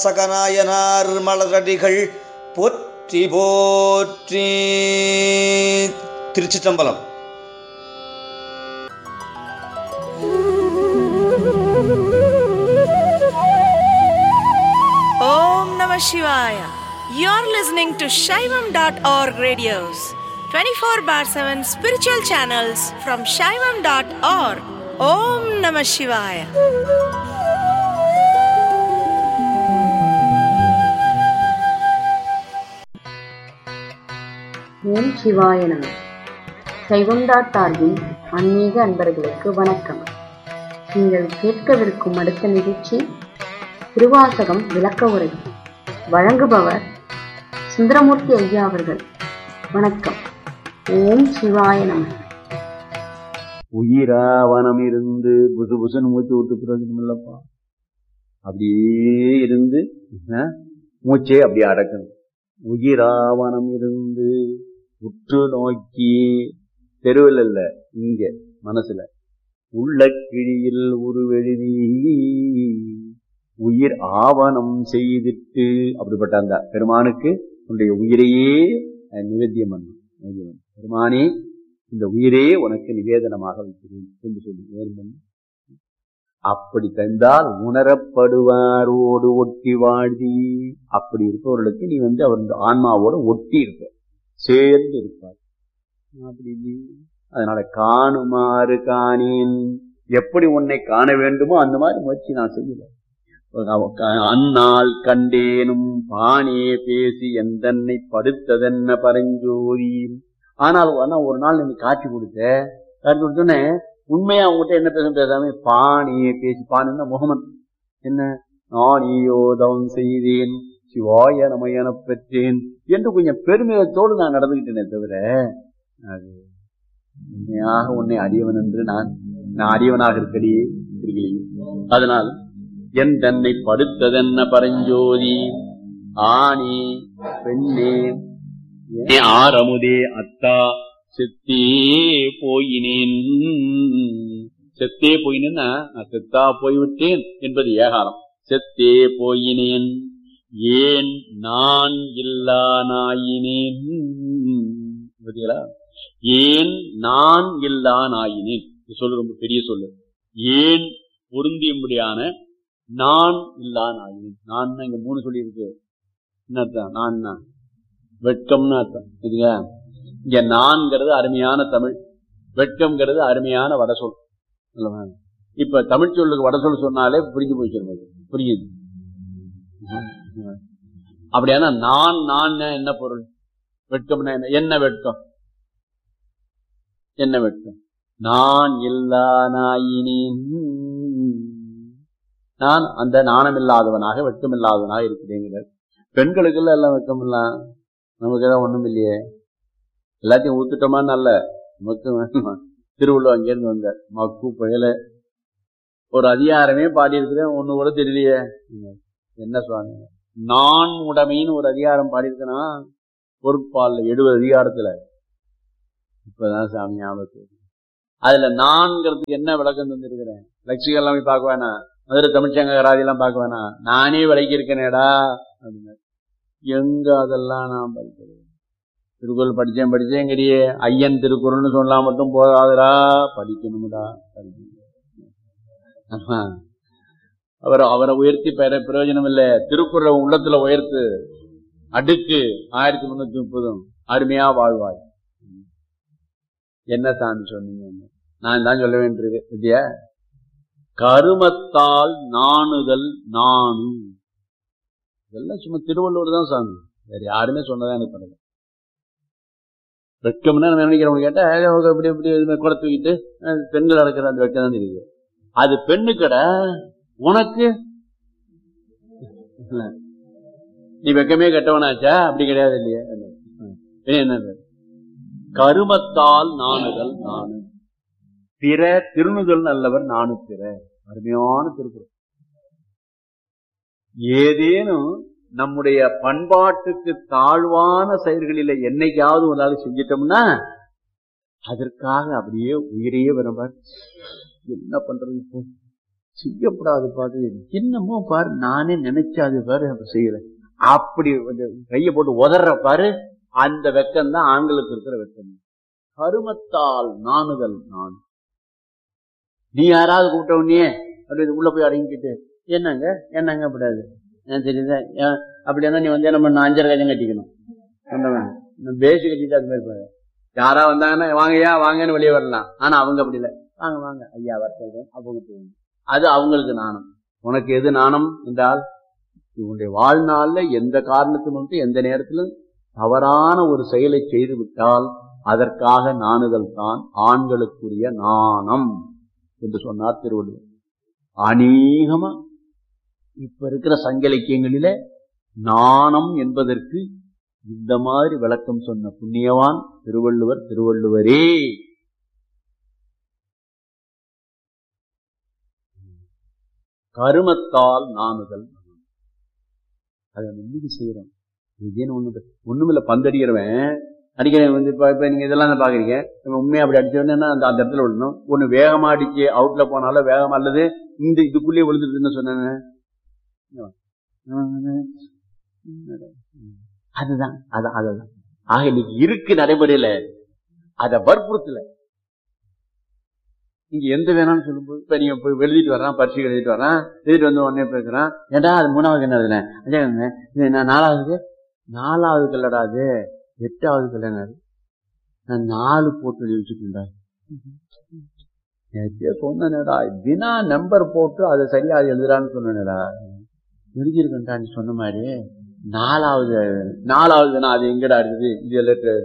சகநாயனார் மலரடிகள் போற்றி போற்றி திருச்சிற்றம்பலம் Om Namah Shivaya. You're listening to Shaivam.org radios, 24 bar 7 spiritual channels from Shaivam.org. Om Namah Shivaya. ஓம் சிவாய நம சைவம்டா சார்பின் ஆன்மீக அன்பர்களுக்கு வணக்கம் நீங்கள் கேட்கவிருக்கும் அடுத்த நிகழ்ச்சி திருவாசகம் விளக்க உரை வழங்குபவர் சுந்தரமூர்த்தி ஐயா அவர்கள் வணக்கம் ஓம் சிவாய நம உயிராவனம் இருந்து புசு புசுன்னு மூச்சு விட்டு பிரயோஜனம் இல்லப்பா அப்படியே இருந்து ஆ, மூச்சே அப்படியே அடக்கணும் உயிராவனம் இருந்து உற்று நோக்கி தெருவில் இல்ல இங்க மனசுல உள்ள கிழியில் உருவெழுதி உயிர் ஆவணம் செய்திட்டு அப்படிப்பட்ட அந்த பெருமானுக்கு உன்னுடைய உயிரையே அஹ், நிவேத்தியம் பண்ணும் நிவேத்தியம் பண்ணணும். பெருமானே இந்த உயிரே உனக்கு நிவேதனமாக வைக்கிறேன் என்று சொல்லி வேணும் அப்படி தந்தால் உணரப்படுவாரோடு ஒட்டி வாழ்தி அப்படி இருப்பவர்களுக்கு நீ வந்து அவர் இந்த ஆன்மாவோட ஒட்டி இருப்ப சேர்ந்து இருப்பார் அப்படி இல்லையே. அதனால காணுமாறு காணேன் எப்படி உன்னை காண வேண்டுமோ அந்த மாதிரி முயற்சி நான் செய்யல அந்நாள் கண்டேனும் பானே பேசி எந்தன்னை படுத்ததென்ன பரஞ்சோதி ஆனால் ஆனா ஒரு நாள் நீ காட்சி கொடுத்த காட்சி கொடுத்தோன்னே உண்மையா அவங்ககிட்ட என்ன பேச பேசாம பாணியே பேசி பாணின்னா முகமன் என்ன நானியோதம் செய்தேன் சிவாய நமையன பெற்றேன் என்று கொஞ்சம் பெருமிதத்தோடு நான் நடந்துகிட்டேனே தவிர அது உண்மையாக உன்னை அடியவன் என்று நான் நான் அடியவனாக இருக்கடியே இருக்கலையே அதனால் என் தன்னை படுத்ததென்ன பரஞ்சோதி ஆணி பெண்ணே ஏ ஆரமுதே அத்தா செத்தே போயினேன் செத்தே போயினேன்னா நான் செத்தா போய்விட்டேன் என்பது ஏகாரம் செத்தே போயினேன் ஏன் நான் இல்லா நாயினேன் பார்த்தீங்களா ஏன் நான் இல்லா நாயினேன் இது சொல்லு ரொம்ப பெரிய சொல்லு ஏன் பொருந்தியும்படியான நான் இல்லா நாயினேன் நான் இங்க மூணு சொல்லி இருக்கு என்ன அர்த்தம் நான் வெட்கம்னு அர்த்தம் இதுங்க இங்க நான்கிறது அருமையான தமிழ் வெட்கம்ங்கிறது அருமையான வடசொல் அல்லவா? இப்ப தமிழ் சொல்லுக்கு வடசொல் சொன்னாலே புரிஞ்சு போச்சு புரியுது அப்படியானா நான் நான் என்ன பொருள் வெட்கம்னா என்ன என்ன வெட்கம் என்ன வெட்கம் நான் இல்லா நாயினேன் நான் அந்த நாணமில்லாதவனாக வெட்கமில்லாதவனாக இருக்கிறேங்கிறார் பெண்களுக்கெல்லாம் எல்லாம் வெட்கம் இல்லாம் நமக்கு எல்லாம் ஒண்ணும் இல்லையே எல்லாத்தையும் ஊத்துட்டோமா நல்ல நமக்கு வேணுமா திருவள்ளுவர் அங்கேருந்து வந்தார் மக்கு புயல ஒரு அதிகாரமே பாடி இருக்கிறேன் ஒண்ணு கூட தெரியலையே என்ன சுவாமி நான் உடைமைன்னு ஒரு அதிகாரம் பாடியிருக்கனா பொறுப்பால் எழுபது அதிகாரத்துல இப்பதான் சாமி ஞாபகத்துக்கு வருது. அதுல நான்கிறதுக்கு என்ன விளக்கம் தந்திருக்கிறேன் லட்சிகள் எல்லாம் போய் பார்க்க வேணாம் மதுரை தமிழ்ச்சங்க கராதி எல்லாம் பார்க்க வேணாம் நானே விளக்கி இருக்கேனேடா அப்படின்னு எங்க அதெல்லாம் நான் படிக்கிறது திருக்குறள் படிச்சேன் படிச்சேங்கிறியே ஐயன் திருக்குறள்னு சொன்னா மட்டும் போதாதுடா படிக்கணும்டா படிக்கணும் ஆமா. அவர் அவரை உயர்த்தி பெற பிரயோஜனம் இல்ல திருக்குறளை உள்ளத்துல உயர்த்து அடுக்கு ஆயிரத்தி முன்னூத்தி முப்பதும் அருமையா வாழ்வாய் என்ன சாமி சொன்னீங்க நான் தான் சொல்ல வேண்டியிருக்கு இல்லையா கருமத்தால் நாணுதல் நானு இதெல்லாம் சும்மா திருவள்ளுவர் தான் சாமி வேற யாருமே சொன்னதா எனக்கு பண்ணல வெட்கம்னா நம்ம நினைக்கிறவங்க கேட்டா ஏய், அவங்க இப்படி இப்படி இது மாதிரி குடை தூக்கிட்டு அஹ், பெண்கள் நடக்கிற அந்த வெட்கம் தான் தெரியுது அது பெண்ணு கடை உனக்கு இல்ல. நீ வெக்கமே கெட்டவனாச்சா அப்படி கிடையாது இல்லையா என்ன கருமத்தால் நாணுதல் நானு பிற திருணுதல் நல்லவர் நானு பிற அருமையான திருக்குறள் ஏதேனும் நம்முடைய பண்பாட்டுக்கு தாழ்வான செயல்களில என்னைக்காவது ஒரு நாள் செஞ்சிட்டோம்னா அதற்காக அப்படியே உயிரையே விரும்ப என்ன பண்றது இப்போ செய்யப்படாது பாரு என்னமோ பாரு நானே நினைச்சாது பாரு அப்ப செய்யறேன் அப்படி வந்து கையை போட்டு உதற பாரு அந்த வெக்கம் தான் ஆண்களுக்கு இருக்கிற வெக்கம் கருமத்தால் நாணுதல் நான் நீ யாராவது கூப்பிட்ட உடனே அப்படி உள்ள போய் அடங்கிக்கிட்டு என்னங்க என்னங்க அப்படியாது ஏன் தெரியுதா ஏன் அப்படின்னா நீ வந்து என்ன பண்ண அஞ்சரை கஜம் கட்டிக்கணும் சொன்னவன் பேசி கட்டிட்டு அது மாதிரி பாரு யாரா வந்தாங்கன்னா வாங்கய்யா வாங்கன்னு வெளியே வரலாம் ஆனா அவங்க அப்படி இல்லை வாங்க வாங்க ஐயா வர சொல்றேன் அவங்க போகணும் அது அவங்களுக்கு நாணம் உனக்கு எது நாணம் என்றால் உன்னுடைய வாழ்நாள்ல எந்த காரணத்திலும் எந்த நேரத்திலும் தவறான ஒரு செயலை செய்து விட்டால் அதற்காக நாணுதல் தான் ஆண்களுக்குரிய நாணம் என்று சொன்னார் திருவள்ளுவர் அநேகமா இப்ப இருக்கிற சங்க இலக்கியங்களில நாணம் என்பதற்கு இந்த மாதிரி விளக்கம் சொன்ன புண்ணியவான் திருவள்ளுவர் திருவள்ளுவரே கருமத்தால் நாணுதல் அதை நம்பிக்கை செய்யறோம் இதுன்னு ஒண்ணு ஒண்ணுமில்ல பந்தடிக்கிறவன் அடிக்கிறவன் வந்து இப்ப இப்ப நீங்க இதெல்லாம் தான் பாக்குறீங்க நம்ம உண்மையா அப்படி அடிச்ச உடனே அந்த அந்த இடத்துல விடணும் ஒண்ணு வேகமா அடிச்சு அவுட்ல போனாலும் வேகமா அல்லது இந்த இதுக்குள்ளேயே விழுந்துருதுன்னு சொன்னேன் அதுதான் அதான் அதுதான் ஆக இன்னைக்கு இருக்கு நடைமுறையில அத வற்புறுத்தல நீங்க எந்த வேணாம்னு சொல்லும்போது இப்ப நீங்க போய் எழுதிட்டு வர்றான் பரிசு எழுதிட்டு வர்றான் எழுதிட்டு வந்து உடனே பேசுறான் ஏடா அது மூணாவது என்ன அதுல அதே இது நான் நாலாவது நாலாவது கல்லடா அது எட்டாவது கல்யாணம் நான் நாலு போட்டு எழுதி வச்சுட்டேன்டா சொன்னேடா தினா நம்பர் போட்டு அதை சரியா எழுதுறான்னு சொன்னேடா எழுதியிருக்கேன்டா நீ சொன்ன மாதிரி நாலாவது நாலாவது நான் அது எங்கடா இருக்குது இது லெட்டர்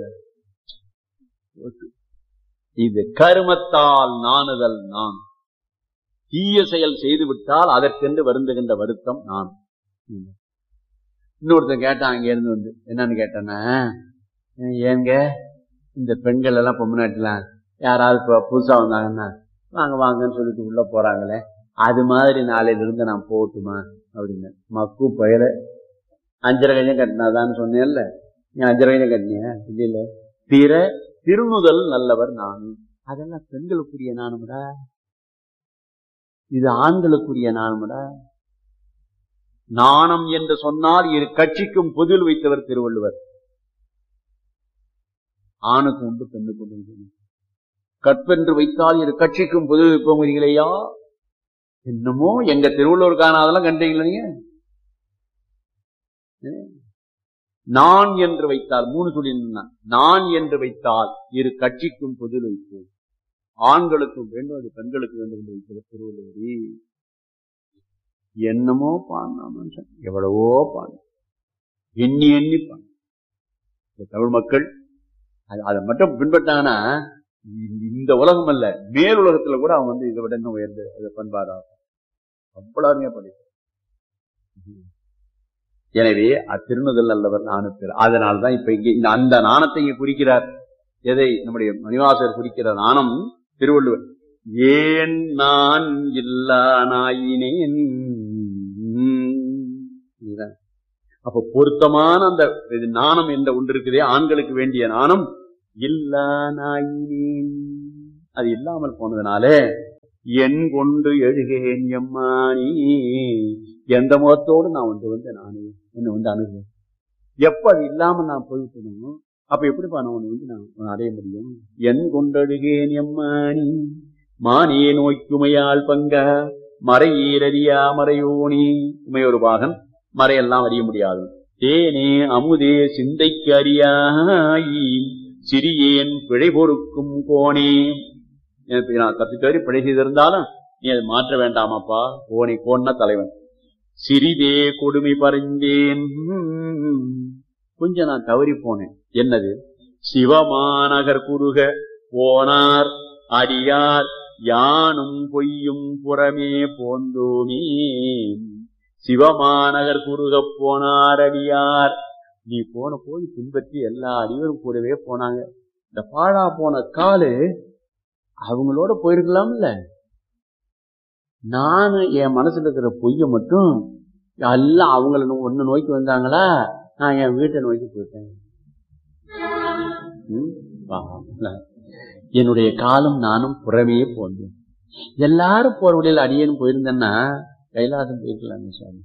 இது கருமத்தால் நாணுதல் நான் தீய செயல் செய்து விட்டால் அதற்கென்று வருந்துகின்ற வருத்தம் நான் இன்னொருத்தன் கேட்டான் அங்க இருந்து வந்து என்னன்னு கேட்டேன்னா ஏங்க இந்த பெண்கள் எல்லாம் பொம்மநாட்டுலாம் யாராவது இப்போ புதுசா வந்தாங்கன்னா வாங்க வாங்கன்னு சொல்லிட்டு உள்ள போறாங்களே அது மாதிரி நாளையில இருந்து நான் போகட்டுமா அப்படின்னு மக்கு பயிர அஞ்சரை கஞ்சம் கட்டினாதான்னு சொன்னேன்ல நீ அஞ்சரை கஞ்சம் கட்டினியா இல்ல பிற திருமுதல் நல்லவர் நான் அதெல்லாம் பெண்களுக்குரிய நானும்டா இது ஆண்களுக்குரிய நானும்டா நாணம் என்று சொன்னால் இரு கட்சிக்கும் பொதில் வைத்தவர் திருவள்ளுவர் ஆணுக்கு உண்டு பெண்ணுக்கு உண்டு கற்பென்று வைத்தால் இரு கட்சிக்கும் பொது வைப்போங்கிறீங்களா என்னமோ எங்க திருவள்ளுவர் காணாதெல்லாம் கண்டீங்களா நீங்க நான் என்று வைத்தால் மூணு சொல்லி நான் என்று வைத்தால் இரு கட்சிக்கும் பொதில் வைப்போம் ஆண்களுக்கும் வேண்டும் அது பெண்களுக்கு வேண்டும் என்று வைத்தவர் திருவள்ளுவரி என்னமோ பாடினா மனுஷன் எவ்வளவோ பாடு எண்ணி எண்ணி பாடு தமிழ் மக்கள் அதை மட்டும் பின்பற்றாங்கன்னா இந்த உலகம் அல்ல மேல் உலகத்துல கூட அவன் வந்து இதை விட இன்னும் உயர்ந்து அதை பண்பாடா அவ்வளவு அருமையா படிப்பான் எனவே அத்திருநுதல் நல்லவர் நாணத்தில் அதனால்தான் இப்ப இங்கே இந்த அந்த நாணத்தை இங்க குறிக்கிறார் எதை நம்முடைய மணிவாசர் குறிக்கிற நாணம் திருவள்ளுவர் ஏன் நான் இல்லா நாயினேன் அப்ப பொருத்தமான அந்த இது நாணம் என்ற ஒன்று இருக்குதே ஆண்களுக்கு வேண்டிய நாணம் இல்லா நாயினேன் அது இல்லாமல் போனதுனாலே என் கொண்டு எழுகேன் எம்மானி எந்த முகத்தோடு நான் வந்து வந்து நானே என்ன வந்து அணுகுவேன் எப்ப அது இல்லாம நான் போயிட்டணும் அப்ப எப்படிப்பா நான் உன்னை வந்து நான் அடைய முடியும் என் கொண்டழுகேன் எம்மானி மானியே நோய்க்குமையால் பங்க மறையீரறியா மறையோனி உமையொரு பாகன் மறையெல்லாம் அறிய முடியாது தேனே அமுதே சிந்தைக்கு அறியாயி சிறியேன் பிழை பொறுக்கும் கோணே எனக்கு நான் தப்பி தவறி பிழை செய்திருந்தாலும் நீ அதை மாற்ற வேண்டாமாப்பா கோணி கோன்னா தலைவன் சிறிதே கொடுமை பறிந்தேன் கொஞ்சம் நான் தவறி போனேன் என்னது சிவமாநகர் குறுக போனார் அடியார் யானும் பொய்யும் புறமே போந்தோமே சிவமாநகர் குறுக போனார் அடியார் நீ போன போய் பின்பற்றி எல்லா அடியரும் கூடவே போனாங்க இந்த பாழா போன காலு அவங்களோட போயிருக்கலாம்ல நானு என் மனசுல இருக்கிற பொய்ய மட்டும் எல்லாம் அவங்கள ஒன்னு நோக்கி வந்தாங்களா நான் என் வீட்டை நோக்கி போயிட்டேன் என்னுடைய காலம் நானும் புறமே போந்தேன் எல்லாரும் போற வழியில் அடியேன்னு போயிருந்தேன்னா கைலாசம் போயிருக்கலாமே சுவாமி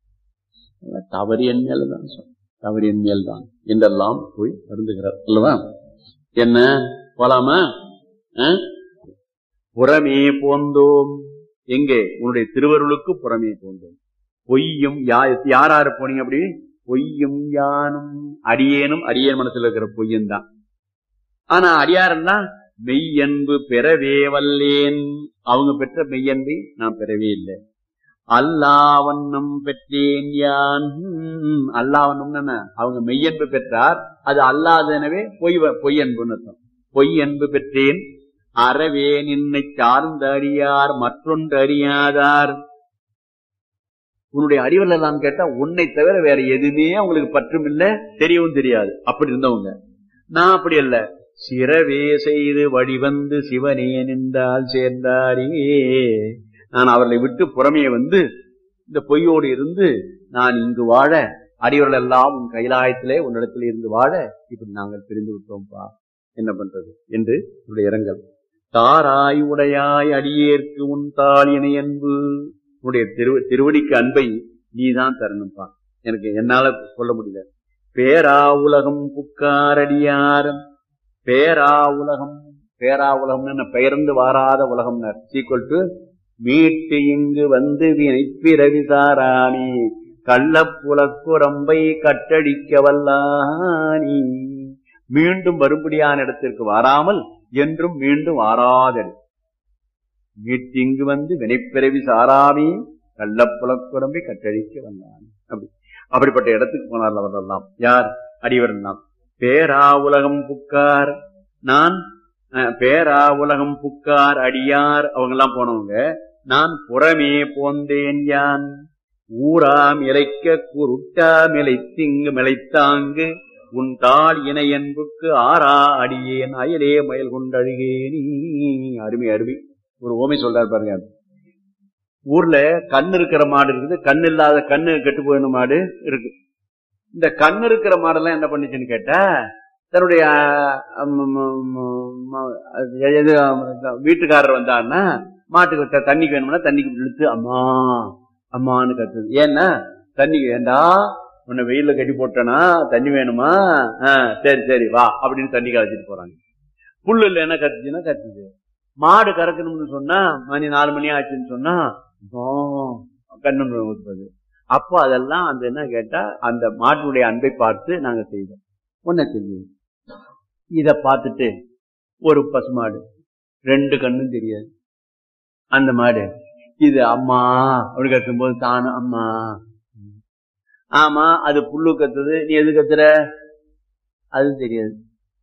தவறு என் மேலதான் சுவாமி தவறு என் மேல்தான் என்றெல்லாம் போய் வருந்துகிறார் அல்லவா என்ன போலாமா ஆ? புறமே போந்தோம் எங்கே உன்னுடைய திருவருளுக்கு புறமே போந்தோம் பொய்யும் யா- யார் யாரு போனீங்க அப்படி பொய்யும் யானும் அடியேனும் அடியேன் மனசுல இருக்கிற பொய்யும் தான் ஆனா அடியாரன் தான் மெய்யன்பு பெறவே வல்லேன் அவங்க பெற்ற மெய்யன்பை நான் பெறவே இல்லை அல்லாவண்ணம் பெற்றேன் யான் ஹம், அல்லாவண்ணம் என்ன அவங்க மெய்யன்பு பெற்றார் அது அல்லாதனவே பொய் வ- பொய்யன்புன்னு அர்த்தம் பொய் அன்பு பெற்றேன் அறவே நின்னை சார்ந்த அறியார் மற்றொன்று அறியாதார் உன்னுடைய அறிவில் எல்லாம் கேட்டா உன்னை தவிர வேற எதுவுமே அவங்களுக்கு பற்றும் இல்ல தெரியவும் தெரியாது அப்படி இருந்தவங்க நான் அப்படி அல்ல சிறவே செய்து வடிவந்து சிவனே நின்றால் சேர்ந்தாரே நான் அவர்களை விட்டு புறமே வந்து இந்த பொய்யோடு இருந்து நான் இங்கு வாழ அடியவர்கள் எல்லாம் உன் கைலாயத்திலே உன்னிடத்தில் இருந்து வாழ இப்படி நாங்கள் பிரிந்து விட்டோம்ப்பா என்ன பண்றது என்று உடைய இரங்கல் தாராய் உடையாய் அடியேற்கு உன் தாளினை அன்பு உன்னுடைய திரு திருவடிக்கு அன்பை நீதான் தரணும்ப்பா எனக்கு என்னால சொல்ல முடியல பேரா உலகம் புக்காரடியார் பேரா உலகம் பேரா உலகம்னு என்ன பெயர்ந்து வாராத உலகம் சீக்வல் டு மீட்டு இங்கு வந்து வினை பிறவி சாராணி கள்ளப்புலக்குரம்பை கட்டடிக்க வல்லானி மீண்டும் வரும்படியான இடத்திற்கு வராமல் என்றும் மீண்டும் வாராதது மீட்டிங்கு வந்து வினைப்பிறவி சாராமி கள்ளப்புலக்குரம்பை கட்டடிக்க வல்லானி அப்படி அப்படிப்பட்ட இடத்துக்கு போனார் அவரெல்லாம் யார் அடிவரன் தான் பேரா உலகம் புக்கார் நான் அஹ், பேரா உலகம் புக்கார் அடியார் அவங்க எல்லாம் போனவங்க நான் புறமே போந்தேன் யான் ஊராம் இலைக்க குருட்டாம் இலைத்திங்கு மிளைத்தாங்கு உன் தாள் இணை என்புக்கு ஆறா அடியேன் அயலே மயல் கொண்டழுகேனி அருமை அருமை ஒரு ஓமை சொல்றாரு பாருங்க ஊர்ல கண் இருக்கிற மாடு இருக்குது கண் இல்லாத கண்ணு கெட்டு போயின மாடு இருக்கு இந்த கண் இருக்கிற மாடெல்லாம் என்ன பண்ணுச்சுன்னு கேட்டா தன்னுடைய அஹ், ம- ம- ம- ம- அது எது, வீட்டுக்காரர் வந்தாருன்னா மாட்டுக்கு த- தண்ணிக்கு வேணும்னா தண்ணிக்கு இழுத்து அம்மா அம்மான்னு கத்துது ஏன்னா தண்ணிக்கு வேண்டா உன்னை வெயில்ல கட்டி போட்டனா தண்ணி வேணுமா ஆ, சரி சரி வா அப்படின்னு தண்ணி கலைச்சிட்டு போறாங்க புல்லு இல்ல என்ன கத்துச்சுன்னா கத்துது மாடு கறக்கணும்னு சொன்னா மணி நாலு மணி ஆச்சுன்னு சொன்னா ஆ, கண்ணு ஊத்துறது அப்போ அதெல்லாம் அந்த என்ன கேட்டா அந்த மாட்டுடைய அன்பை பார்த்து நாங்க செய்தோம் ஒன்ன தெரியும் இத பார்த்துட்டு ஒரு பசுமாடு ரெண்டு கண்ணும் தெரியாது அந்த மாடு இது அம்மா அப்படி கத்தும் போது தானும் அம்மா ஆமா அது புல்லு கத்துது நீ எது கத்துற அது தெரியாது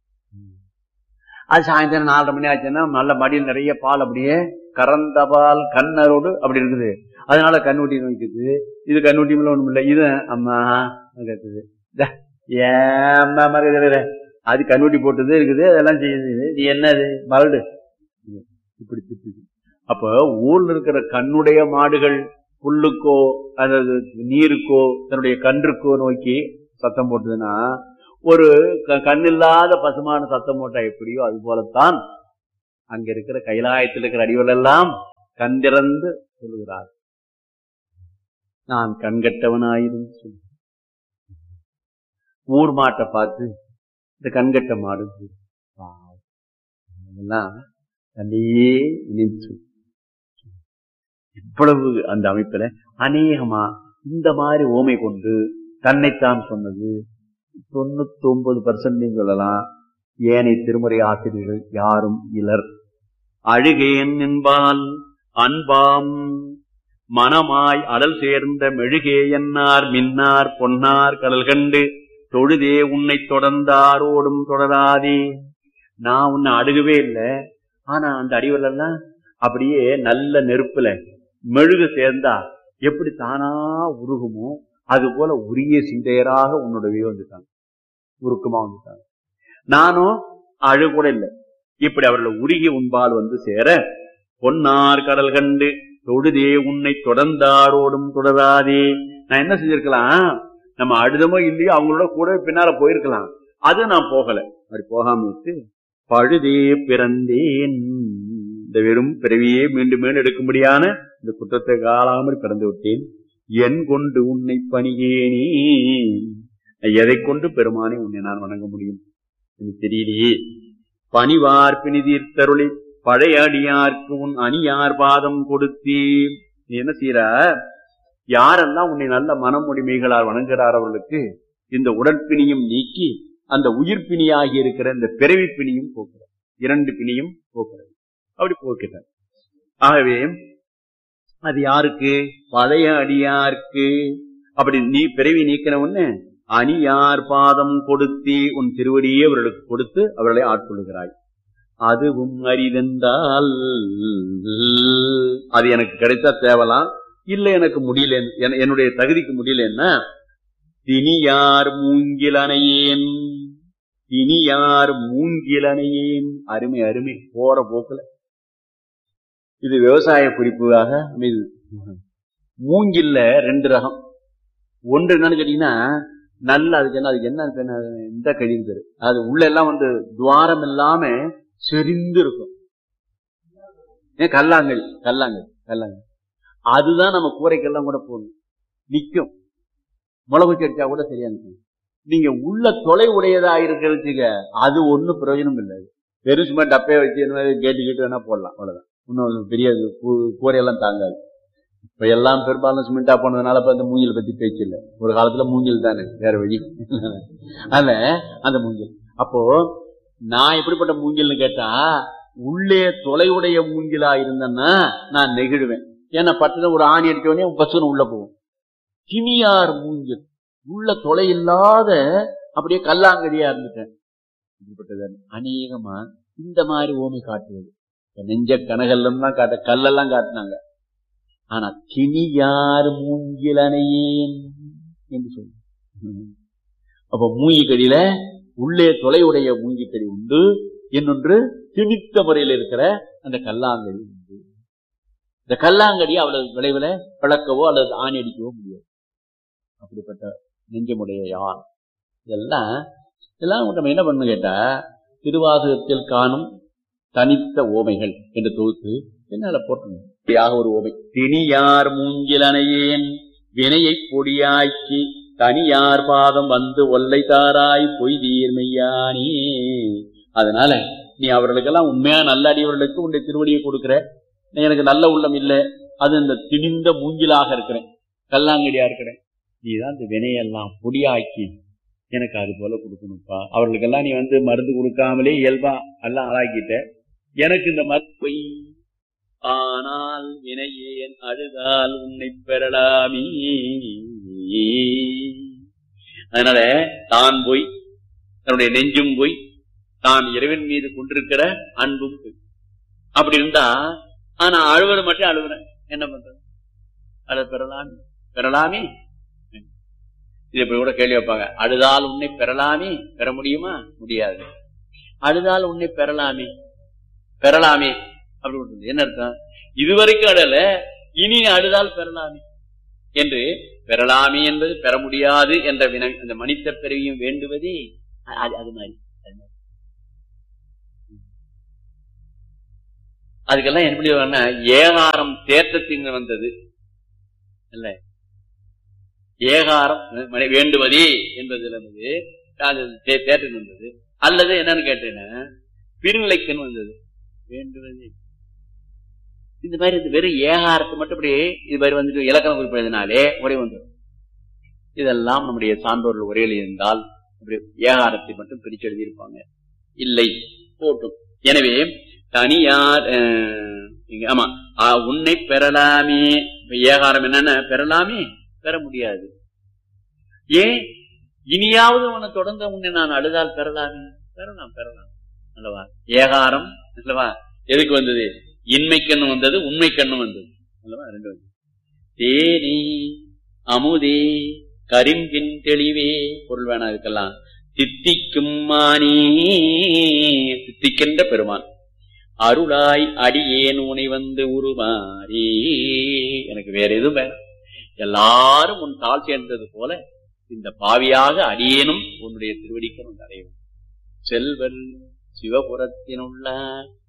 அது சாயந்தரம் நாலரை மணி ஆச்சுன்னா நல்ல மடியில் நிறைய பால் அப்படியே கறந்த பால் கண்ணரோடு அப்படி இருக்குது அதனால கண்ணுட்டி நோய்க்குது இது கண்ணுட்டி மேல ஒண்ணும் இல்லை இது அம்மா கத்துது த, ஏம்மா மறக்குது அது கண்ணுட்டி போட்டது இருக்குது அதெல்லாம் செய்யுது நீ என்னது மரடு இப்படி திட்டுது அப்ப ஊர்ல இருக்கிற கண்ணுடைய மாடுகள் புல்லுக்கோ அதாவது நீருக்கோ தன்னுடைய கன்றுக்கோ நோக்கி சத்தம் போட்டதுன்னா ஒரு க- கண்ணில்லாத பசுமான சத்தம் போட்டா எப்படியோ அது போலத்தான் அங்க இருக்கிற கைலாயத்தில் இருக்கிற அடிகள் எல்லாம் கண்டிறந்து சொல்லுகிறார் நான் கண்கட்டவனாயிரும் சொல்லு ஊர் மாட்டை பார்த்து இந்த கண்கட்ட மாடு பாவம். அதெல்லாம் தன்னையே நினைச்சு இவ்வளவு அந்த அமைப்புல அநேகமா இந்த மாதிரி ஓமை கொண்டு தன்னைத்தான் சொன்னது தொண்ணூத்தி ஒன்பது பர்சன்ட் சொல்லலாம் ஏனைய திருமுறை ஆசிரியர்கள் யாரும் இலர் அழுகேன் என்பால் அன்பாம் மனமாய் அடல் சேர்ந்த மெழுகே என்னார் மின்னார் பொன்னார் கடல் கண்டு தொழுதே உன்னை தொடர்ந்தாரோடும் தொடராதே நான் உன்னை அழுகவே இல்லை ஆனா அந்த அடிவரெல்லாம் அப்படியே நல்ல நெருப்புல மெழுகு சேர்ந்தா எப்படி தானா உருகுமோ அது போல உரிய சிந்தையராக உன்னுடைய வந்துட்டாங்க உருக்கமா வந்துட்டாங்க நானும் அழுகூட இல்லை இப்படி அவர்கள் உருகி உன்பால் வந்து சேர பொன்னார் கடல் கண்டு தொழுதே உன்னை தொடர்ந்தாரோடும் தொடராதே நான் என்ன செஞ்சிருக்கலாம் நம்ம அழுதமோ இல்லையோ அவங்களோட கூட பின்னால போயிருக்கலாம் அது நான் போகல அப்படி போகாம விட்டு பழுதே பிறந்தேன் இந்த வெறும் பிறவியே மீண்டும் மீண்டும் எடுக்கும்படியான இந்த குற்றத்தை காலாமல் பிறந்து விட்டேன் என் கொண்டு உன்னை பணியேனே எதை கொண்டு பெருமானை உன்னை நான் வணங்க முடியும் எனக்கு தெரியலையே பணிவார் பிணிதீர்த்தருளி பழைய அடியார்க்கு உன் அணியார் பாதம் கொடுத்தே நீ என்ன செய்யற யாரெல்லாம் உன்னை நல்ல மனமுடிமைகளால் வணங்குகிறார் அவர்களுக்கு இந்த உடற்பிணியும் நீக்கி அந்த உயிர் பிணியாகி இருக்கிற இந்த பிறவி பிணியும் போக்குறார் இரண்டு பிணியும் போக்குறது அப்படி போக்கிறார் ஆகவே அது யாருக்கு பழைய அடியார்க்கு அப்படி நீ பிறவி நீக்கின உடனே அணியார் பாதம் கொடுத்தி உன் திருவடியே அவர்களுக்கு கொடுத்து அவர்களை ஆட்கொள்ளுகிறாய் அதுவும் அரிதென்றால் அது எனக்கு கிடைத்தா தேவலாம் இல்ல எனக்கு முடியல என்- என்னுடைய தகுதிக்கு முடியலன்னா தினியார் மூங்கிலனையேன் தினியார் மூங்கிலனையேன் அருமை அருமை போற போக்குல இது விவசாய குறிப்பாக அமைது மூங்கில்ல ரெண்டு ரகம் ஒன்று என்னன்னு கேட்டீங்கன்னா நல்ல அதுக்கு என்ன அதுக்கு என்ன பேரு? அது இந்த கழிவு பேரு அது உள்ள எல்லாம் வந்து துவாரம் இல்லாம செறிந்து இருக்கும் ஏன் கல்லாங்கல் கல்லாங்கல் கல்லாங்கல் அதுதான் நம்ம கூரைக்கெல்லாம் கூட போடணும் நிக்கும் மிளகு செடிச்சா கூட சரியா நிக்கும் நீங்க உள்ள தொலை உடையதா இருக்கிறதுக்கு அது ஒண்ணும் பிரயோஜனம் இல்லை வெறும் சும்மா டப்பையை வச்சு இந்த மாதிரி கேட்டு கேட்டு வேணா போடலாம் அவ்வளவுதான் இன்னும் பெரிய இது கூ- கூரையெல்லாம் தாங்காது இப்ப எல்லாம் பெரும்பாலும் சிமெண்டா போனதுனால இப்ப அந்த மூங்கில் பத்தி பேச்சு இல்லை ஒரு காலத்துல மூங்கில் தானே வேற வழி அதனால அந்த மூங்கில் அப்போ நான் எப்படிப்பட்ட மூங்கில்னு கேட்டா உள்ளே தொலைவுடைய மூங்கிலா இருந்தேன்னா நான் நெகிழுவேன் ஏன்னா பட்டுன ஒரு ஆணி அடிச்ச உடனே பசுன்னு உள்ள போகும் கிமியார் மூங்கில் உள்ள தொலை இல்லாத அப்படியே கல்லாங்கடியா இருந்துட்டேன் இப்படிப்பட்டது அநேகமா இந்த மாதிரி ஓமை காட்டுவது இப்ப நெஞ்ச கனகல்லாம் காட்ட கல்லெல்லாம் காட்டினாங்க ஆனா கிணியார் மூங்கிலனையேன் என்று சொல்லு அப்ப மூங்கிக்கடியில உள்ளே தொலைவுடைய மூங்கிக்கடி உண்டு இன்னொன்று திணித்த முறையில் இருக்கிற அந்த கல்லாங்கடி உண்டு இந்த கல்லாங்கடி அவ்வளவு விளைவுல பிளக்கவோ அல்லது ஆணி அடிக்கவோ முடியாது அப்படிப்பட்ட நெஞ்சமுடைய யார் இதெல்லாம் இதெல்லாம் நம்ம என்ன பண்ணு கேட்டா திருவாசகத்தில் காணும் தனித்த ஓமைகள் என்று தொகுத்து என்னால போட்டணும் இப்படியாக ஒரு ஓமை திணியார் மூங்கிலனையேன் வினையை பொடியாக்கி தனியார் பாதம் வந்து ஒல்லை தாராய் பொய் தீர்மையானே அதனால நீ அவர்களுக்கெல்லாம் உண்மையா நல்ல அடியவர்களுக்கு உன்னுடைய திருவடியை கொடுக்கிற நீ எனக்கு நல்ல உள்ளம் இல்லை அது இந்த திணிந்த மூங்கிலாக இருக்கிறேன் கல்லாங்கடியா இருக்கிறேன் நீ தான் இந்த வினையெல்லாம் பொடியாக்கி எனக்கு அது போல கொடுக்கணும்ப்பா அவர்களுக்கெல்லாம் நீ வந்து மருந்து கொடுக்காமலே இயல்பா எல்லாம் ஆளாக்கிட்ட எனக்கு இந்த மறுப்பை ஆனால் வினையேன் அழுதால் உன்னை பெறலாமே அதனால தான் போய் தன்னுடைய நெஞ்சும் போய் தான் இறைவன் மீது கொண்டிருக்கிற அன்பும் போய் அப்படி இருந்தா ஆனா அழுவது மட்டும் அழுகுறேன் என்ன பண்றது அழ பெறலாமே பெறலாமே இது இப்படி கூட கேள்வி வைப்பாங்க அழுதால் உன்னை பெறலாமே பெற முடியுமா முடியாது அழுதால் உன்னை பெறலாமே பெறலாமே அப்படி ஒன்று என்ன அர்த்தம் இதுவரைக்கும் அழல இனி அழுதால் பெறலாமே என்று பெறலாமே என்பது பெற முடியாது என்ற வினை அந்த மனித பிறவியும் வேண்டுவதே அது அது மாதிரி அது மாதிரி. அதுக்கெல்லாம் எப்படி வரனா ஏகாரம் தேற்றத்தின் வந்தது இல்ல ஏகாரம் மனை- வேண்டுவதே என்பதுல வந்து அது தே- தேற்றத்தின் வந்தது அல்லது என்னன்னு கேட்டேன்னா பிரிநிலைக்குன்னு வந்தது வேண்டுவதே இந்த மாதிரி இந்த வெறும் ஏகாரத்தை மட்டும் அப்படியே இது மாதிரி வந்துட்டு இலக்கணம் குறிப்பிடுறதுனாலே ஒரே வந்துடும் இதெல்லாம் நம்முடைய சான்றோர்கள் உரையில் இருந்தால் அப்படி ஏகாரத்தை மட்டும் பிரிச்சு எழுதியிருப்பாங்க இல்லை போட்டும் எனவே தனியார் அஹ், இங்க, ஆமா ஆ, உன்னை பெறலாமே இப்ப ஏகாரம் என்னன்னா பெறலாமே பெற முடியாது ஏன் இனியாவது உன்னை தொடர்ந்து உன்னை நான் அழுதால் பெறலாமே பெறலாம் பெறலாம் அல்லவா ஏகாரம் அல்லவா எதுக்கு வந்தது இன்மை கண்ணு வந்தது உண்மை கண்ணு வந்தது அல்லவா ரெண்டு வந்து தேனி அமுதே கரிம்பின் தெளிவே பொருள் வேணா இருக்கலாம் தித்திக்கும் மானே தித்திக்கின்ற பெருமான் அருளாய் அடியேன் உனை வந்து உருமாறி எனக்கு வேற எதுவும் வேணாம் எல்லாரும் உன் தாழ் சேர்ந்தது போல இந்த பாவியாக அடியேனும் உன்னுடைய திருவடிக்கு வந்து அடையும் செல்வல் சிவபுரத்தினுள்ள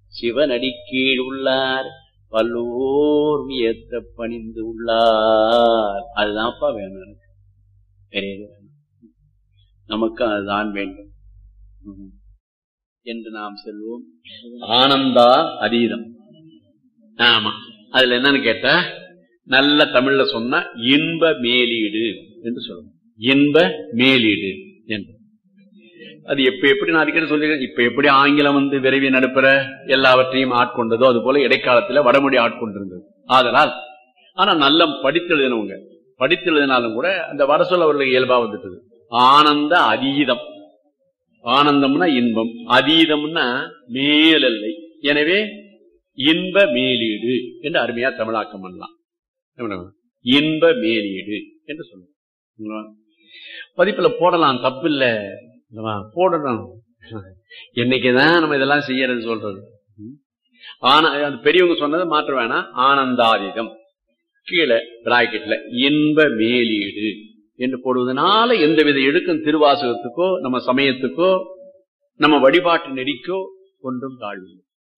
சிவனடி கீழ் உள்ளார் பல்லோர் ஏத்த பணிந்து உள்ளார் அதுதான்ப்பா வேணும் எனக்கு வேற எதுவும் வேணும். நமக்கு அதுதான் வேண்டும் ம். என்று நாம் செல்வோம் ஆனந்தா அதீதம் ஆமா அதுல என்னன்னு கேட்டா நல்ல தமிழ்ல சொன்னா இன்ப மேலீடு என்று சொல்லணும் இன்ப மேலீடு என்று அது எப்ப எப்படி நான் அடிக்கடி சொல்லிருக்கேன் இப்ப எப்படி ஆங்கிலம் வந்து விரைவி நடுப்புற எல்லாவற்றையும் ஆட்கொண்டதோ அது போல இடைக்காலத்துல வடமொழி ஆட்கொண்டிருந்தது ஆதலால் ஆனா நல்ல படித்தெழுதினவங்க படித்தெழுதினாலும் கூட அந்த வட சொல்ல அவர்களுக்கு இயல்பா வந்துட்டது ஆனந்த அதீதம் ஆனந்தம்னா இன்பம் அதீதம்னா மேலல்லை எனவே இன்ப மேலீடு என்று அருமையா தமிழாக்கம் பண்ணலாம் என்ன பண்ணலாம்? இன்ப மேலீடு என்று சொல்லுவோம் பதிப்புல போடலாம் தப்பில்ல இல்லவா? போடணும் என்னைக்குதான் நம்ம இதெல்லாம் செய்யறது சொல்றது ம்? ஆனா அது பெரியவங்க சொன்னதை மாற்ற வேணாம் ஆனந்தாதீதம் கீழே பிராக்கெட்ல இன்ப மேலீடு என்று போடுவதனால எந்தவித இழுக்கும் திருவாசகத்துக்கோ நம்ம சமயத்துக்கோ நம்ம வழிபாட்டு நெறிக்கோ ஒன்றும் தாழ்வு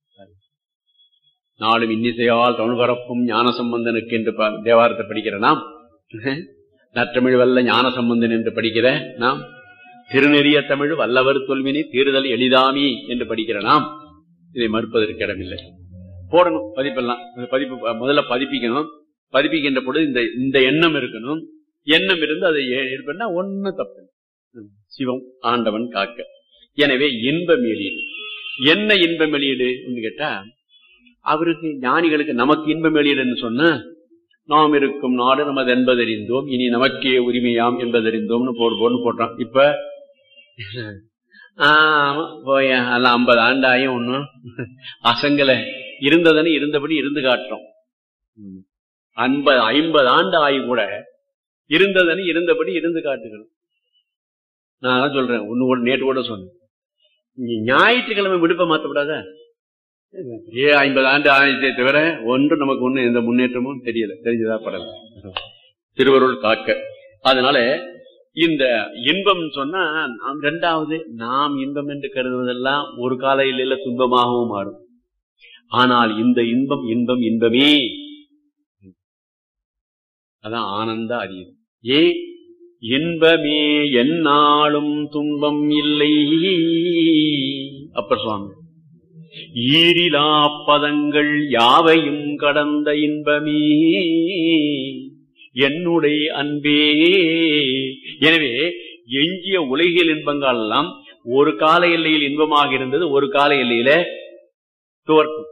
நாளும் இன்னிசையால் தமிழ் பரப்பும் ஞான சம்பந்தனுக்கு என்று ப- தேவாரத்தை படிக்கிற நாம் நற்றமிழ் வல்ல ஞான சம்பந்தன் என்று படிக்கிற நாம் திருநெறிய தமிழ் வல்லவர் தொல்வினை தீர்தல் எளிதாமி என்று படிக்கிற நாம் இதை மறுப்பதற்கு இடமில்லை போடணும் பதிப்பெல்லாம் இந்த பதிப்பு அஹ், முதல்ல பதிப்பிக்கணும் பதிப்பிக்கின்ற பொழுது இந்த இந்த எண்ணம் இருக்கணும் எண்ணம் இருந்து அதை இருப்பா ஒண்ணு தப்பு இல்லை. ம். சிவம் ஆண்டவன் காக்க எனவே இன்ப வெளியீடு என்ன இன்ப வெளியீடு கேட்டா அவருக்கு ஞானிகளுக்கு நமக்கு இன்பம் வெளியிடன்னு சொன்ன நாம் இருக்கும் நாடு நமது என்பதறிந்தோம் இனி நமக்கே உரிமையாம் என்பதறிந்தோம்னு போடு போன்னு போட்டான் இப்ப ஆமா போய அல்ல ஐம்பது ஆண்டாயும் ஒன்னும் அசங்கல இருந்ததுன்னு இருந்தபடி இருந்து காட்டுறோம் ம். ஐம்பது ஐம்பது ஆண்டு ஆகி கூட இருந்ததுன்னு இருந்தபடி இருந்து காட்டுகிறோம் நான் அதான் சொல்றேன் ஒண்ணு கூட நேற்று கூட சொன்னேன் நீ ஞாயிற்றுக்கிழமை விடுப்பை மாத்தப்படாத ஏ ஐம்பது ஆண்டு ஆயிரத்தை தவிர ஒன்று நமக்கு ஒண்ணு எந்த முன்னேற்றமும் தெரியல தெரிஞ்சதா படல திருவருள் காக்க அதனால இந்த இன்பம் சொன்னா நாம் ரெண்டாவது நாம் இன்பம் என்று கருதுவதெல்லாம் ஒரு கால இல்லையில துன்பமாகவும் மாறும் ஆனால் இந்த இன்பம் இன்பம் இன்பமே அதான் ஆனந்த அறியும் ஏ இன்பமே எந்நாளும் துன்பம் இல்லை அப்பர் சுவாமி ஈரிலா பதங்கள் யாவையும் கடந்த இன்பமே என்னுடைய அன்பே எனவே எஞ்சிய உலகியல் இன்பங்கள் எல்லாம் ஒரு கால எல்லையில் இன்பமாக இருந்தது ஒரு கால எல்லையில தோற்கும்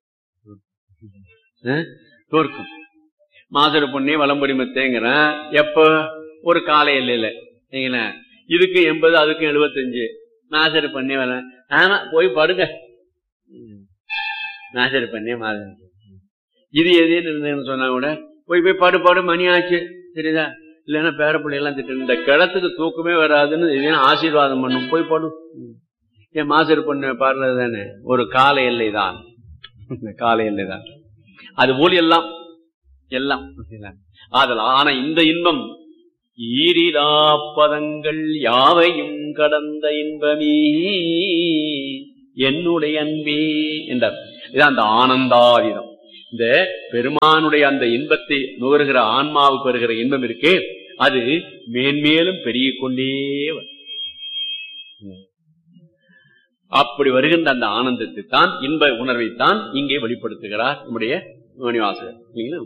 அஹ், தோற்கும் மாசரு பொண்ணே வளம்புரி மத்தேங்கிறேன் எப்ப ஒரு கால எல்லையில சரிங்களா இதுக்கு எண்பது அதுக்கு எழுபத்தஞ்சு நாசரு பண்ணி வர ஆமா போய் படுங்க நாசரு பண்ணி மாதம் இது எதுன்னு இருந்தேன்னு சொன்னா கூட போய் போய் பாடு பாடு மணி ஆச்சு சரிதா இல்லைன்னா பேர பிள்ளையெல்லாம் திட்டு இந்த கிடத்துக்கு தூக்கமே வராதுன்னு இதே ஆசீர்வாதம் பண்ணும் போய் பாடு என் மாசரு பொண்ணு பாடுறது தானே ஒரு கால எல்லை தான் கால எல்லை தான் அது போல் எல்லாம் எல்லாம் ஆதல் ஆனா இந்த இன்பம் ஈரிலா பதங்கள் யாவையும் கடந்த இன்பமே என்னுடைய அன்பே என்றார் இதான் அந்த ஆனந்தாதீதம் இந்த பெருமானுடைய அந்த இன்பத்தை நுகர்கிற ஆன்மாவுக்கு வருகிற இன்பம் இருக்கே அது மேன்மேலும் பெருகிக் கொண்டே வரும். அப்படி வருகின்ற அந்த ஆனந்தத்தை தான் இன்ப உணர்வை தான் இங்கே வெளிப்படுத்துகிறார் நம்முடைய மணிவாசகர் இல்லைங்களா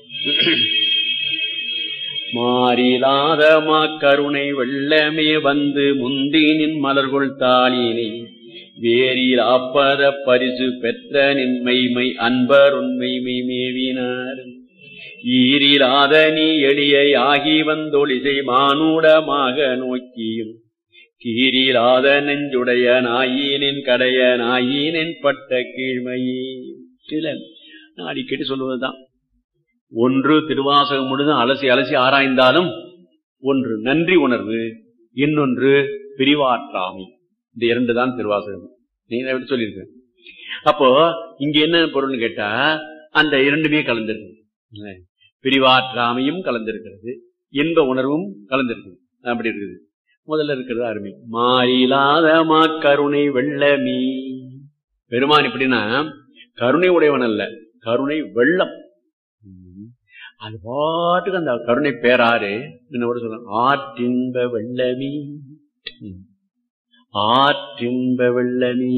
மாறிலாத கருணை வெள்ளமே வந்து முந்தினின் மலர்கொள் தாளினை வேரில் ஆப்பத பரிசு பெற்ற நின்மைமை அன்பர் உண்மைமை மேவினார் ஈரிலாத நீ எளியை ஆகி வந்தொழிசை மானுடமாக நோக்கியும் கீரிலாத நெஞ்சுடைய நாயினின் கடைய நாயினின் பட்ட கீழ்மையே சில நான் அடிக்கடி சொல்லுவதுதான் ஒன்று திருவாசகம் முழுதும் அலசி அலசி ஆராய்ந்தாலும் ஒன்று நன்றி உணர்வு இன்னொன்று பிரிவாற்றாமை இந்த இரண்டு தான் திருவாசகம் நீங்க எப்படி சொல்லியிருக்க அப்போ இங்க என்ன பொருள்னு கேட்டா அந்த இரண்டுமே கலந்திருக்கு இல்ல? பிரிவாற்றாமையும் கலந்திருக்கிறது இன்ப உணர்வும் கலந்திருக்குது அப்படி இருக்குது முதல்ல இருக்கிறது அருமை மாறிலாத கருணை வெள்ளமீ பெருமான் எப்படின்னா கருணை உடையவன் அல்ல கருணை வெள்ளம் ம். அது பாட்டுக்கு அந்த கருணை பேராறு என்ன கூட சொல்ல ஆற்றின்ப வெள்ளமீ ம். ஆற்றின்ப வெள்ளமீ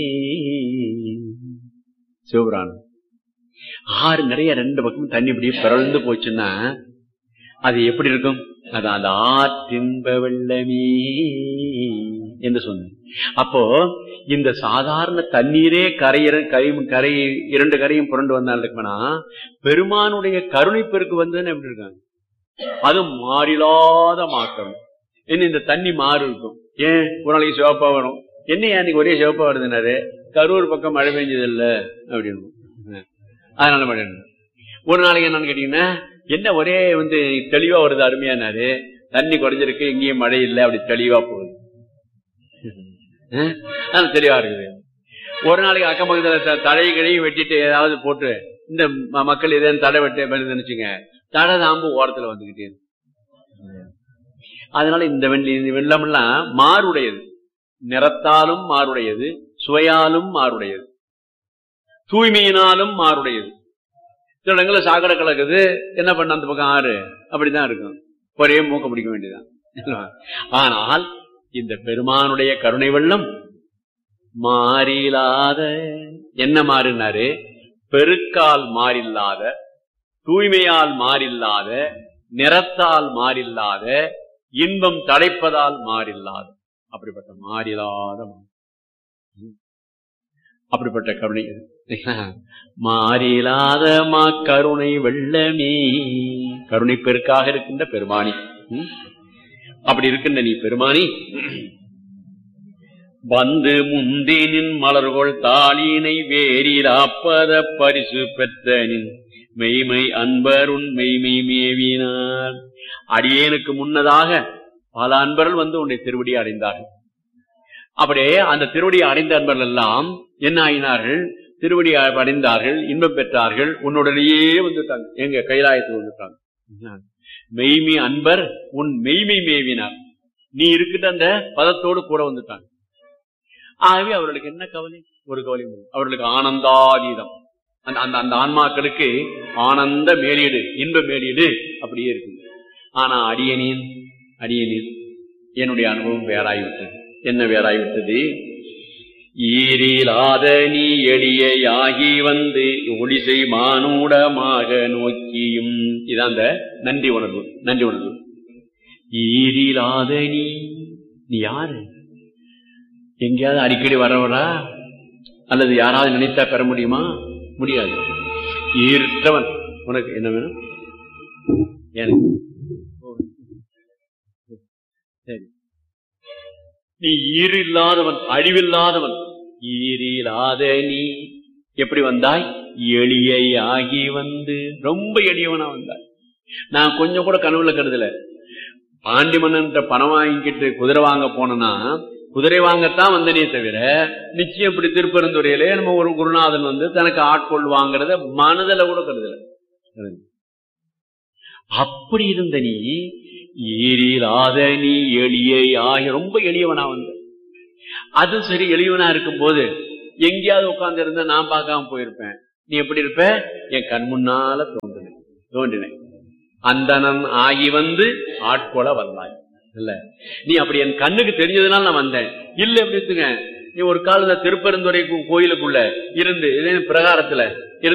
சிவபுராணம் ஆறு நிறைய ரெண்டு பக்கமும் தண்ணி இப்படியே பிறந்து போச்சுன்னா அது எப்படி இருக்கும் அது அந்த ஆற்றின்ப வெள்ளமே என்று சொன்ன அப்போ இந்த சாதாரண தண்ணீரே கரையிற கரையும் கரை இரண்டு கரையும் புரண்டு வந்தால் இருக்குன்னா பெருமானுடைய கருணை பெருக்கு வந்ததுன்னு எப்படி இருக்காங்க அது மாறிலாத மாற்றம் என்ன இந்த தண்ணி மாறு இருக்கும் ஏன் ஒரு நாளைக்கு சிவப்பா வரும் என்ன அன்னைக்கு ஒரே சிவப்பா வருதுனாரு கரூர் பக்கம் மழை பெஞ்சது இல்ல அப்படின்னு அதனால மழை இல்லை. ஒரு நாளைக்கு என்னன்னு கேட்டீங்கன்னா என்ன ஒரே வந்து தெளிவா வருது அருமையானாரு தண்ணி குறைஞ்சிருக்கு எங்கேயும் மழை இல்லை அப்படி தெளிவா போகுது அஹ்? அது தெளிவா இருக்குது ஒரு நாளைக்கு அக்கம் பக்கத்துல த- தழை கிழையும் வெட்டிட்டு ஏதாவது போட்டு இந்த ம- மக்கள் ஏதாவது தடை வெட்ட நினைச்சுங்க தடை தாம்பு ஓரத்துல வந்துகிட்டே இருக்கு அதனால இந்த வெள்ளி இந்த வெள்ளமெல்லாம் மாறுடையது நிறத்தாலும் மாறுடையது சுவையாலும் மாறுடையது தூய்மையினாலும் மாறுடையது சில இடங்கள்ல சாக்கடை கலக்குது என்ன பண்ண அந்த பக்கம் ஆறு அப்படிதான் இருக்கும் ஒரே மூக்க பிடிக்க வேண்டியதான் ஆனால் இந்த பெருமானுடைய கருணை வெள்ளம் மாறிலாத என்ன மாறினாரு பெருக்கால் மாறில்லாத தூய்மையால் மாறில்லாத நிறத்தால் மாறில்லாத இன்பம் தடைப்பதால் மாறில்லாத அப்படிப்பட்ட மாறிலாத மா- அப்படிப்பட்ட கருணை இது. மாறிலாத மா கருணை வெள்ளமே கருணை பெருக்காக இருக்கின்ற பெருமானி ம்? அப்படி இருக்கின்ற நீ பெருமானி வந்து முந்தினின் மலர்கொள் தாளினை வேறிலாப்பத பரிசு பெற்றனின் மெய்மை அன்பருண் மெய்மை மேவினார் அடியேனுக்கு முன்னதாக பல அன்பர்கள் வந்து உன்னை திருவடி அடைந்தார்கள் அப்படியே அந்த திருவடியை அடைந்த அன்பர்கள் எல்லாம் என்ன ஆயினார்கள் திருவடி அடைந்தார்கள் இன்பம் பெற்றார்கள் உன்னுடனேயே வந்துட்டாங்க எங்க கைலாயத்துக்கு வந்துட்டாங்க மெய்மை அன்பர் உன் மெய்மை மேவினார் நீ இருக்கிட்ட அந்த பதத்தோடு கூட வந்துட்டாங்க ஆகவே அவர்களுக்கு என்ன கவலை ஒரு கவலையும் இல்லை. அவர்களுக்கு ஆனந்தாதீதம் அந்த அந்த அந்த ஆன்மாக்களுக்கு ஆனந்த மேலீடு இன்ப மேலீடு அப்படியே இருக்கு ஆனா அடியனின் அடியனின் என்னுடைய அனுபவம் வேறாய்விட்டது என்ன வேறாய்விட்டது ஈரிலாத நீ எளியாகி வந்து ஒளிசை மானூடமாக நோக்கியும் இதான் அந்த நன்றி உணர்வு நன்றி உணர்வு ஈரிலாத நீ நீ யாரு எங்கேயாவது அடிக்கடி வரவரா அல்லது யாராவது நினைத்தா பெற முடியுமா முடியாது ஈர்த்தவன் உனக்கு என்ன வேணும் எனக்கு சரி நீ ஈறு இல்லாதவன் அழிவில்லாதவன் ஈரில்லாத நீ எப்படி வந்தாய் எளியாகி வந்து ரொம்ப எளியவனா வந்தாய் நான் கொஞ்சம் கூட கனவுல கருதல பாண்டி மன்னன் பணம் வாங்கிக்கிட்டு குதிரை வாங்க போனேன்னா குதிரை வாங்கத்தான் வந்தனே தவிர நிச்சயம் இப்படி திருப்பெருந்துறையிலே நம்ம ஒரு குருநாதன் வந்து தனக்கு ஆட்கொள் வாங்குறத மனதில் கூட கருதல அப்படி இருந்த நீ ஈரிலாத நீ எளிய ஆகி ரொம்ப எளியவனா வந்த அது சரி எளியவனா இருக்கும் போது எங்கேயாவது உட்கார்ந்து இருந்தா நான் பார்க்காம போயிருப்பேன் நீ எப்படி இருப்ப என் கண் முன்னால தோன்றினேன் தோன்றினேன் அந்தனன் ஆகி வந்து ஆட்கொள வந்தாய் இல்ல நீ அப்படி என் கண்ணுக்கு தெரிஞ்சதுனால நான் வந்தேன் இல்ல எப்படி இருக்குங்க நீ ஒரு காலத்துல திருப்பெருந்துறை கோயிலுக்குள்ள இருந்து இதே பிரகாரத்துல